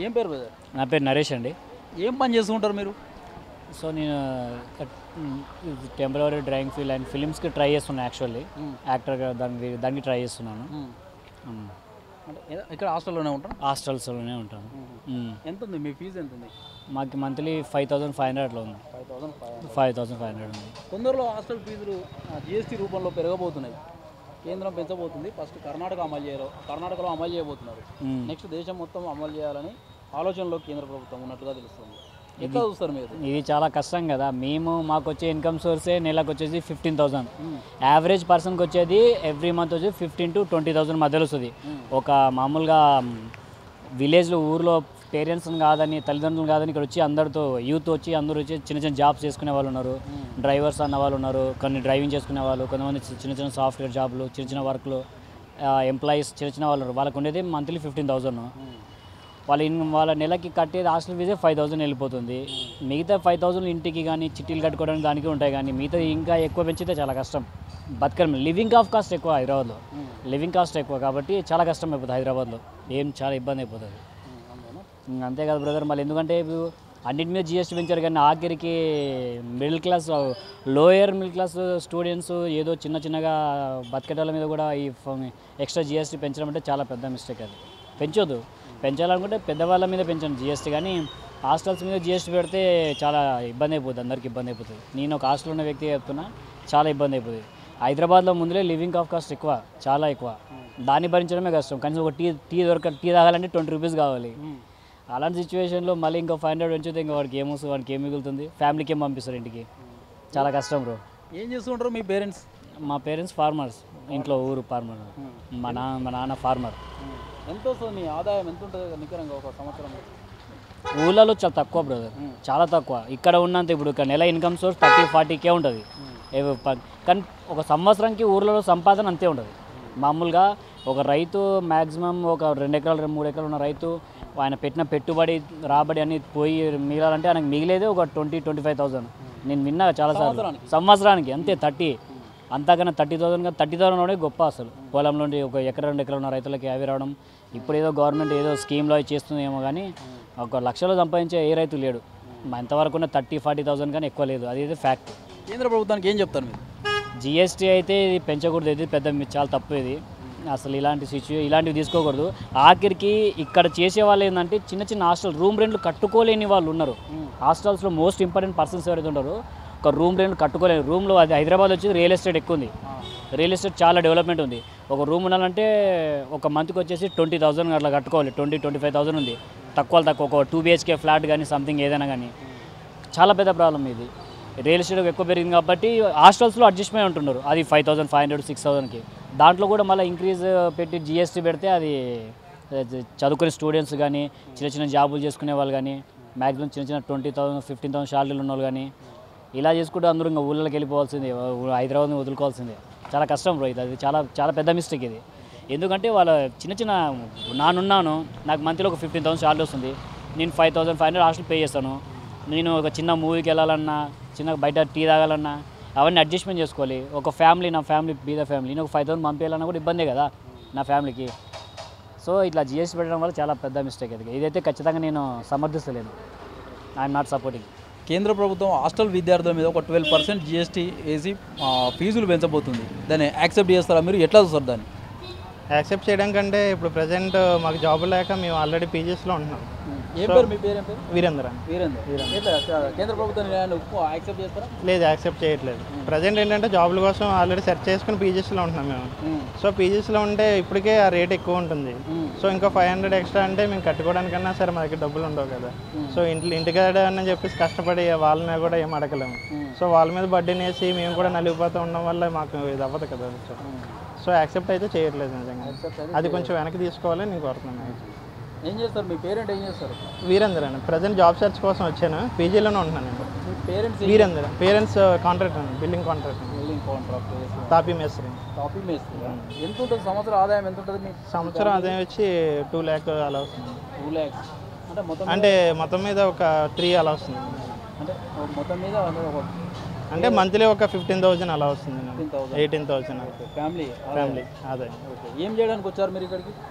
ఏం పేరు బ్రదర్ నా పేరు నరేష్ అండి ఏం పని చేస్తూ ఉంటారు మీరు సో నేను టెంపరీ డ్రాయింగ్ ఫీల్డ్ అండ్ ఫిలిమ్స్కి ట్రై చేస్తున్నాను యాక్చువల్లీ యాక్టర్గా దానికి దానికి ట్రై చేస్తున్నాను మ్మ్. అంటే ఏ- ఇక్కడ హాస్టల్లోనే ఉంటారు హాస్టల్స్లోనే ఉంటాను మ్మ్. ఎంత ఉంది మీ ఫీజు ఎంత ఉంది మాకు monthly five thousand five hundred అట్లా ఉంది five thousand five five thousand five hundred ఉంది తొందరలో హాస్టల్ ఫీజులు జిఎస్టీ రూపంలో పెరగబోతున్నాయి కేంద్రం పెంచబోతుంది ఫస్ట్ కర్ణాటక అమలు చేయరు కర్ణాటకలో అమలు చేయబోతున్నారు మ్మ్. నెక్స్ట్ దేశం మొత్తం అమలు చేయాలని ఆలోచనలో కేంద్ర ప్రభుత్వం ఉన్నట్టుగా తెలుస్తుంది ఎట్లా చూస్తారు మీరు ఇది చాలా కష్టం కదా మేము మాకు వచ్చే ఇన్కమ్ సోర్సే నెలకు వచ్చేసి ఫిఫ్టీన్ థౌసండ్ యావరేజ్ పర్సన్కి వచ్చేది ఎవ్రీ మంత్ వచ్చి ఫిఫ్టీన్ టు ట్వంటీ థౌసండ్ మధ్యలో వస్తుంది ఒక మామూలుగా విలేజ్లో ఊర్లో పేరెంట్స్ కాదని తల్లిదండ్రులు కాదని ఇక్కడ వచ్చి అందరితో యూత్ వచ్చి అందరూ వచ్చి చిన్న చిన్న జాబ్స్ చేసుకునే వాళ్ళు ఉన్నారు డ్రైవర్స్ అన్న వాళ్ళు ఉన్నారు కొన్ని డ్రైవింగ్ చేసుకునే వాళ్ళు కొంతమంది చి- చిన్న చిన్న సాఫ్ట్వేర్ జాబ్లు చిన్న చిన్న వర్క్లు ఎంప్లాయీస్ చిన్న చిన్న వాళ్ళు ఉన్నారు వాళ్ళకు ఉండేది మంత్లీ ఫిఫ్టీన్ థౌసండ్ వాళ్ళ ఇన్ వాళ్ళ నెలకి కట్టేది హాస్టల్ ఫీజే ఫైవ్ థౌసండ్ వెళ్ళిపోతుంది మిగతా ఫైవ్ థౌసండ్ ఇంటికి కానీ చిట్టీలు కట్టుకోవడానికి దానికి ఉంటాయి కానీ మిగతా ఇంకా ఎక్కువ పెంచితే చాలా కష్టం బతకడం లివింగ్ ఆఫ్ కాస్ట్ ఎక్కువ హైదరాబాద్లో లివింగ్ కాస్ట్ ఎక్కువ కాబట్టి చాలా కష్టం అయిపోతుంది హైదరాబాద్లో ఏం చాలా ఇబ్బంది అయిపోతుంది అంతేనా ఇంక అంతే కదా బ్రదర్ మళ్ళీ ఎందుకంటే ఇప్పుడు అన్నింటి మీద జిఎస్టీ పెంచారు కానీ ఆఖరికి middle class lower middle class students ఏదో చిన్న చిన్నగా బతికేటాల మీద కూడా ఈ ఎక్స్ట్రా జిఎస్టీ పెంచడం అంటే చాలా పెద్ద మిస్టేక్ అది పెంచొద్దు పెంచాలనుకుంటే పెద్దవాళ్ళ మీద పెంచండి జిఎస్టీ కానీ హాస్టల్స్ మీద జిఎస్టీ పెడితే చాలా ఇబ్బంది అయిపోతుంది అందరికి ఇబ్బంది అయిపోతుంది నేను ఒక హాస్టల్ ఉన్న వ్యక్తి చెప్తున్నా చాలా ఇబ్బంది అయిపోతుంది హైదరాబాద్లో ముందులే లివింగ్ కాఫ్ కాస్ట్ ఎక్కువ చాలా ఎక్కువ దాన్ని భరించడమే కష్టం కనీసం ఒక టీ టీ దొరక టీ తాగాలంటే ట్వంటీ రూపీస్ కావాలి అలాంటి సిచ్యువేషన్లో మళ్ళీ ఇంకో ఫైవ్ హండ్రెడ్ పెంచితే ఇంకా వాడికి ఏమొస్తుంది వాడికి ఏం మిగులుతుంది ఫ్యామిలీకి ఏం పంపిస్తారు ఇంటికి చాలా కష్టం బ్రో ఏం చేస్తూ ఉంటారు మీ పేరెంట్స్ మా పేరెంట్స్ ఫార్మర్స్ ఇంట్లో ఊరు ఫార్మర్ మా నాన్న మా నాన్న ఫార్మర్ ఎంత వస్తుంది మీ ఆదాయం ఎంత ఉంటుంది నికరంగా ఒక సంవత్సరం ఊళ్ళలో చాలా తక్కువ బ్రదర్ చాలా తక్కువ ఇక్కడ ఉన్నంత ఇప్పుడు ఒక నెల ఇన్కమ్ సోర్స్ థర్టీ ఫార్టీకే ఉంటుంది ఏవో ప- కానీ ఒక సంవత్సరంకి ఊర్లలో సంపాదన అంతే ఉంటుంది మామూలుగా ఒక రైతు మ్యాక్సిమం ఒక రెండు ఎకరాలు రెండు మూడు ఎకరాలు ఉన్న రైతు ఆయన పెట్టిన పెట్టుబడి రాబడి అన్ని పోయి మిగలాలంటే ఆయనకు మిగిలేదే ఒక ట్వంటీ ట్వంటీ ఫైవ్ థౌసండ్ నేను విన్నా చాలాసార్లు సంవత్సరానికి అంతే థర్టీ అంతకన్నా థర్టీ థౌసండ్ థర్టీ థౌసండ్ కూడా గొప్ప అసలు పొలం నుండి ఒక ఎకర రెండు ఎకరాలు ఉన్న రైతులకి అవి రావడం ఇప్పుడు ఏదో గవర్నమెంట్ ఏదో స్కీమ్లో చేస్తుందేమో కానీ ఒక లక్షలో సంపాదించే ఏ రైతు లేడు ఎంతవరకు ఉన్న థర్టీ ఫార్టీ థౌసండ్ కానీ ఎక్కువ లేదు అది అయితే ఫ్యాక్ట్ కేంద్ర ప్రభుత్వానికి ఏం చెప్తారు మీరు జిఎస్టీ అయితే ఇది పెంచకూడదు ఇది పెద్ద మీ- చాలా తప్పు ఇది అసలు ఇలాంటి సిచ్యు ఇలాంటివి తీసుకోకూడదు ఆఖరికి ఇక్కడ చేసే వాళ్ళు ఏంటంటే చిన్న చిన్న హాస్టల్ రూమ్ రెంట్లు కట్టుకోలేని వాళ్ళు ఉన్నారు హాస్టల్స్లో మోస్ట్ ఇంపార్టెంట్ పర్సన్స్ ఎవరైతే ఉంటారో ఒక రూమ్ రెంట్లు కట్టుకోలేరు రూమ్లో అది హైదరాబాద్ వచ్చి రియల్ ఎస్టేట్ ఎక్కువ ఉంది రియల్ ఎస్టేట్ చాలా డెవలప్మెంట్ ఉంది ఒక రూమ్ ఉండాలంటే ఒక మంత్కి వచ్చేసి ట్వంటీ థౌసండ్ అట్లా కట్టుకోవాలి ట్వంటీ ట్వంటీ ఫైవ్ థౌసండ్ ఉంది తక్కువ తక్కువ ఒక టూ బిహెచ్కే ఫ్లాట్ కానీ సంథింగ్ ఏదైనా కానీ చాలా పెద్ద ప్రాబ్లం ఇది రియల్ ఎస్టేట్ ఎక్కువ పెరిగింది కాబట్టి హాస్టల్స్లో అడ్జస్ట్మెంట్ ఉంటున్నారు అది five thousand five hundred six థౌసండ్కి దాంట్లో కూడా మళ్ళీ ఇంక్రీజ్ పెట్టి జిఎస్టీ పెడితే అది అది చదువుకునే స్టూడెంట్స్ కానీ చిన్న చిన్న జాబులు చేసుకునే వాళ్ళు కానీ మ్యాక్సిమం చిన్న చిన్న ట్వంటీ థౌసండ్ ఫిఫ్టీన్ థౌసండ్ శాలరీలు ఉన్న వాళ్ళు కానీ ఇలా చేసుకుంటే అందరూ ఇంకా ఊళ్ళకి వెళ్ళిపోవాల్సిందే ఊ- హైదరాబాద్ని వదులుకోవాల్సిందే చాలా కష్టం బ్రో ఇది అది చాలా చాలా పెద్ద మిస్టేక్ ఇది ఎందుకంటే వాళ్ళ చిన్న చిన్న నానున్నాను నాకు మంత్లీలో ఒక ఫిఫ్టీన్ థౌసండ్ శాలరీ వస్తుంది నేను five thousand five hundred hostel pay చేస్తాను నేను ఒక చిన్న మూవీకి వెళ్ళాలన్నా చిన్న బయట టీ తాగాలన్నా అవన్నీ అడ్జస్ట్మెంట్ చేసుకోవాలి ఒక ఫ్యామిలీ నా ఫ్యామిలీ బీద ఫ్యామిలీ నేను ఒక ఫైవ్ థౌసండ్ పంపించాలన్నా కూడా ఇబ్బందే కదా నా ఫ్యామిలీకి సో ఇట్లా జిఎస్టీ పెట్టడం వల్ల చాలా పెద్ద మిస్టేక్ ఇది ఇదైతే ఖచ్చితంగా నేను సమర్థిస్తలేను ఐఎమ్ నాట్ సపోర్టింగ్ కేంద్ర ప్రభుత్వం హాస్టల్ విద్యార్థుల మీద ఒక ట్వెల్వ్ పర్సెంట్ జిఎస్టీ వేసి ఆ, ఫీజులు పెంచబోతుంది దాన్ని యాక్సెప్ట్ చేస్తారా మీరు ఎట్లా చూస్తారు దాన్ని యాక్సెప్ట్ చేయడం కంటే ఇప్పుడు ప్రజెంట్ మాకు జాబ్ లేక మేము ఆల్రెడీ పీజీస్లో ఉంటున్నాం ఏం పేరు మీ పేరు ఏం పేరు వీరేంద్ర వీరేంద్ర ఎట్లా కేంద్ర ప్రభుత్వం యాక్సెప్ట్ చేస్తారా లేదు యాక్సెప్ట్ చేయట్లేదు ప్రజెంట్ ఏంటంటే జాబ్ల కోసం ఆల్రెడీ సెర్చ్ చేసుకుని పీజీస్లో ఉంటున్నాం మేము సో పీజీస్లో ఉంటే ఇప్పటికే ఆ రేట్ ఎక్కువ ఉంటుంది సో ఇంకా ఫైవ్ హండ్రెడ్ ఎక్స్ట్రా అంటే మేము కట్టుకోవడానికన్నా సరే మా దగ్గర డబ్బులు ఉండవు కదా సో ఇంట్లో ఇంటికాడ అని చెప్పేసి కష్టపడి వాళ్ళని కూడా ఏం అడగలేము సో వాళ్ళ మీద బడ్డీని వేసి మేము కూడా నలిగిపోతూ ఉండడం వల్ల మాకు ఇది అవ్వదు కదా సో సో యాక్సెప్ట్ అయితే చేయట్లేదు నిజంగా అది కొంచెం వెనక్కి తీసుకోవాలని నేను కోరుతున్నాను ఏం చేస్తారు మీ పేరెంట్ ఏం చేస్తారు వీరేంద్ర అండి ప్రజెంట్ జాబ్ సెర్చ్ కోసం వచ్చాను పీజీలోనే ఉంటున్నాను మీ పేరెంట్స్ వీరేంద్ర పేరెంట్స్ కాంట్రాక్ట్ అండి బిల్డింగ్ కాంట్రాక్ట్ అండి బిల్డింగ్ కాంట్రాక్ట్ తాపీ మేస్త్రి కాపీ మేస్తుంది ఎంత ఉంటుంది సంవత్సరం ఆదాయం ఎంత ఉంటుంది మీ సంవత్సరం అదే వచ్చి టూ ల్యాక్ అలా వస్తుంది టూ ల్యాక్స్ అంటే మొత్తం అంటే మొత్తం మీద ఒక త్రీ అలా వస్తుంది అంటే మొత్తం మీద ఒక అంటే మంత్లీ ఒక ఫిఫ్టీన్ థౌజండ్ అలా వస్తుంది fifteen thousand eighteen thousand family family అదే ఓకే ఏం చేయడానికి వచ్చారు మీరు ఇక్కడికి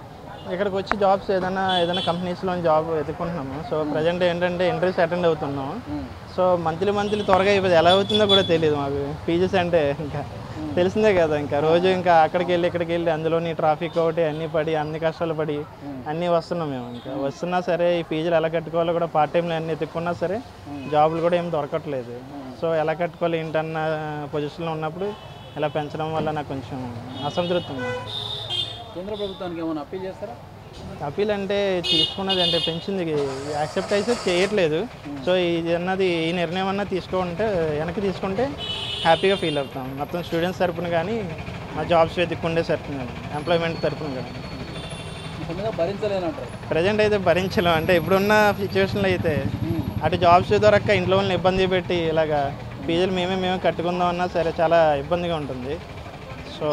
ఇక్కడికి వచ్చి జాబ్స్ ఏదైనా ఏదైనా కంపెనీస్లో జాబ్ వెతుక్కుంటున్నాము సో ప్రజెంట్ ఏంటంటే ఇంటర్వ్యూస్ అటెండ్ అవుతున్నాము సో మంత్లీ మంత్లీ త్వరగా అయిపోయింది ఎలా అవుతుందో కూడా తెలియదు మాకు పీజీస్ అంటే ఇంకా తెలిసిందే కదా ఇంకా రోజు ఇంకా అక్కడికి వెళ్ళి ఇక్కడికి వెళ్ళి అందులోని ట్రాఫిక్ ఒకటి అన్నీ పడి అన్ని కష్టాలు పడి అన్నీ వస్తున్నాం మేము ఇంకా వస్తున్నా సరే ఈ ఫీజులు ఎలా కట్టుకోవాలో కూడా పార్ట్ టైంలో అన్ని ఎత్తుక్కున్నా సరే జాబులు కూడా ఏం దొరకట్లేదు సో ఎలా కట్టుకోవాలి ఏంటన్న పొజిషన్లో ఉన్నప్పుడు ఇలా పెంచడం వల్ల నాకు కొంచెం అసంతృప్తి ఉంది కేంద్ర ప్రభుత్వానికి ఏమైనా అప్పీల్ చేస్తారా అప్పీల్ అంటే తీసుకున్నది అంటే పెంచింది యాక్సెప్ట్ అయితే చేయట్లేదు సో ఇది అన్నది ఈ నిర్ణయం అన్న తీసుకుంటే వెనక్కి తీసుకుంటే హ్యాపీగా ఫీల్ అవుతాం మొత్తం స్టూడెంట్స్ తరపున కానీ మా జాబ్స్ వెతుక్కుండే తరపున కానీ ఎంప్లాయ్మెంట్ తరపున కానీ నిజంగా భరించలేనంటారు ప్రజెంట్ అయితే భరించలేం అంటే ఇప్పుడున్న సిచ్యువేషన్లో అయితే అటు జాబ్స్ దొరక్క ఇంట్లో వాళ్ళని ఇబ్బంది పెట్టి ఇలాగా ఫీజులు మేమే మేమే కట్టుకుందాం అన్నా సరే చాలా ఇబ్బందిగా ఉంటుంది సో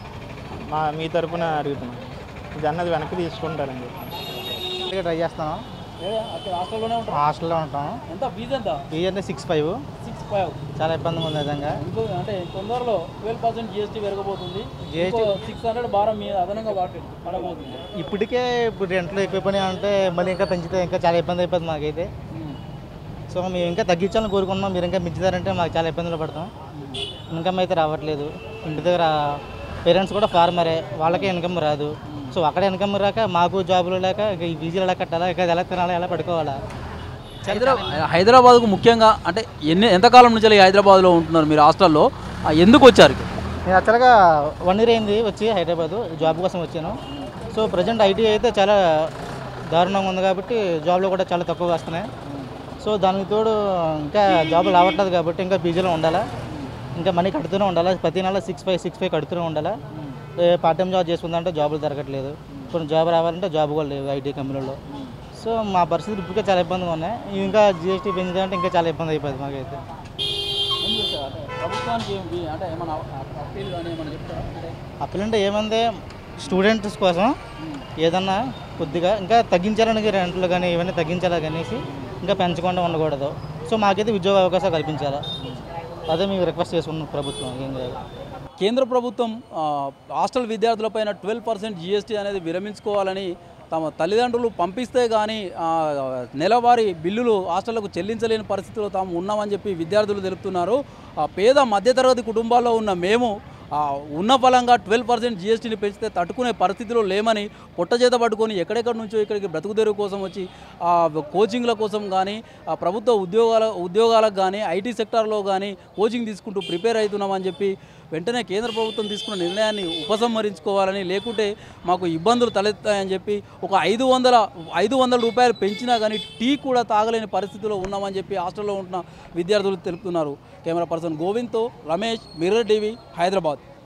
మా మీ తరపున అడుగుతున్నాం ఇది అన్నది వెనక్కి తీసుకుంటారని చెప్పి ట్రై చేస్తాను అక్కడ హాస్టల్లోనే ఉంటారు హాస్టల్లో ఉంటాను ఎంత ఫీజు ఎంత ఫీజు అంటే సిక్స్ ఫైవ్ సిక్స్ ఫైవ్ చాలా ఇబ్బందిగా ఉంది నిజంగా ఇంకో అంటే తొందరలో ట్వెల్వ్ పర్సెంట్ జిఎస్టీ పెరగబోతుంది GST సిక్స్ హండ్రెడ్ భారం మీద అదనంగా వాటి పడబోతుంది ఇప్పటికే ఇప్పుడు రెంట్లు ఎక్కువైపోయినాయి అంటే మళ్ళీ ఇంకా పెంచితే ఇంకా చాలా ఇబ్బంది అయిపోతుంది మాకైతే సో మేము ఇంకా తగ్గించాలని కోరుకుంటున్నాం మీరు ఇంకా పెంచుతారంటే మాకు చాలా ఇబ్బందులు పడతాం ఇన్కమ్ అయితే రావట్లేదు ఇంటి దగ్గర పేరెంట్స్ కూడా ఫార్మరే వాళ్ళకే ఇన్కమ్ రాదు సో అక్కడ ఇన్కమ్ రాక మాకు జాబులు లేక ఇక ఈ ఫీజులు ఎలా కట్టాలా ఇక ఎలా తినాలా ఎలా పడుకోవాలా హైదరాబాద్ హైదరాబాద్కు ముఖ్యంగా అంటే ఎన్ని ఎంతకాలం నుంచి ఈ హైదరాబాద్లో ఉంటున్నారు మీరు హాస్టల్లో ఆ, ఎందుకు వచ్చారు ఇక్కడ? నేను యాక్చువల్గా వన్ ఇయర్ అయింది వచ్చి హైదరాబాద్ జాబ్ కోసం వచ్చాను సో ప్రజెంట్ ఐటీ అయితే చాలా దారుణంగా ఉంది కాబట్టి జాబ్లో కూడా చాలా తక్కువ వస్తున్నాయి సో దానికి తోడు ఇంకా జాబ్ రావట్లేదు కాబట్టి ఇంకా పీజీలో ఉండాలా ఇంకా మనీ కడుతూనే ఉండాలా ప్రతి నెల సిక్స్ ఫైవ్ సిక్స్ ఫైవ్ కడుతూనే ఉండాలా పార్ట్ టైం జాబ్ చేసుకుందంటే జాబులు దొరకట్లేదు కొన్ని జాబ్ రావాలంటే జాబ్ కూడా లేవు ఐటీ కంపెనీలో సో మా పరిస్థితులు ఇప్పటికే చాలా ఇబ్బందిగా ఉన్నాయి ఇంకా జిఎస్టీ పెంచుదంటే ఇంకా చాలా ఇబ్బంది అయిపోయింది మాకైతే ఏం చేస్తారు అంటే ప్రభుత్వానికి ఏమి అంటే ఏమైనా అప్పీల్ కానీ ఏమైనా చెప్తారా అంటే అప్పీల్ అంటే ఏమంది స్టూడెంట్స్ కోసం ఏదన్నా కొద్దిగా ఇంకా తగ్గించాలని రెంట్లు కానీ ఇవన్నీ తగ్గించాలా కనేసి ఇంకా పెంచకుండా ఉండకూడదు సో మాకైతే ఉద్యోగ అవకాశాలు కల్పించాలా అదే మేము రిక్వెస్ట్ చేసుకున్నాం ప్రభుత్వం ఏం కాదు కేంద్ర ప్రభుత్వం ఆ, హాస్టల్ విద్యార్థులపైన ట్వెల్వ్ పర్సెంట్ జిఎస్టీ అనేది విరమించుకోవాలని తమ తల్లిదండ్రులు పంపిస్తే కానీ ఆ, నెలవారీ బిల్లులు హాస్టళ్లకు చెల్లించలేని పరిస్థితిలో తాము ఉన్నామని చెప్పి విద్యార్థులు తెలుపుతున్నారు ఆ, పేద మధ్యతరగతి కుటుంబాల్లో ఉన్న మేము ఆ, ఉన్న ఫలంగా ట్వెల్వ్ పర్సెంట్ జిఎస్టీని పెంచితే తట్టుకునే పరిస్థితిలో లేమని పొట్టచేత పట్టుకొని ఎక్కడెక్కడి నుంచో ఇక్కడికి బ్రతుకు తెరువు కోసం వచ్చి ఆ, కోచింగ్ల కోసం కానీ ఆ ప్రభుత్వ ఉద్యోగాల ఉద్యోగాలకు కానీ ఐటీ సెక్టార్లో కానీ కోచింగ్ తీసుకుంటూ ప్రిపేర్ అవుతున్నామని చెప్పి వెంటనే కేంద్ర ప్రభుత్వం తీసుకున్న నిర్ణయాన్ని ఉపసంహరించుకోవాలని లేకుంటే మాకు ఇబ్బందులు తలెత్తాయని చెప్పి ఒక ఐదు వందల ఐదు వందల రూపాయలు పెంచినా కానీ టీ కూడా తాగలేని పరిస్థితిలో ఉన్నామని చెప్పి హాస్టల్లో ఉంటున్న విద్యార్థులు తెలుపుతున్నారు కెమెరా పర్సన్ గోవింద్తో రమేష్ మిర్రర్ టీవీ హైదరాబాద్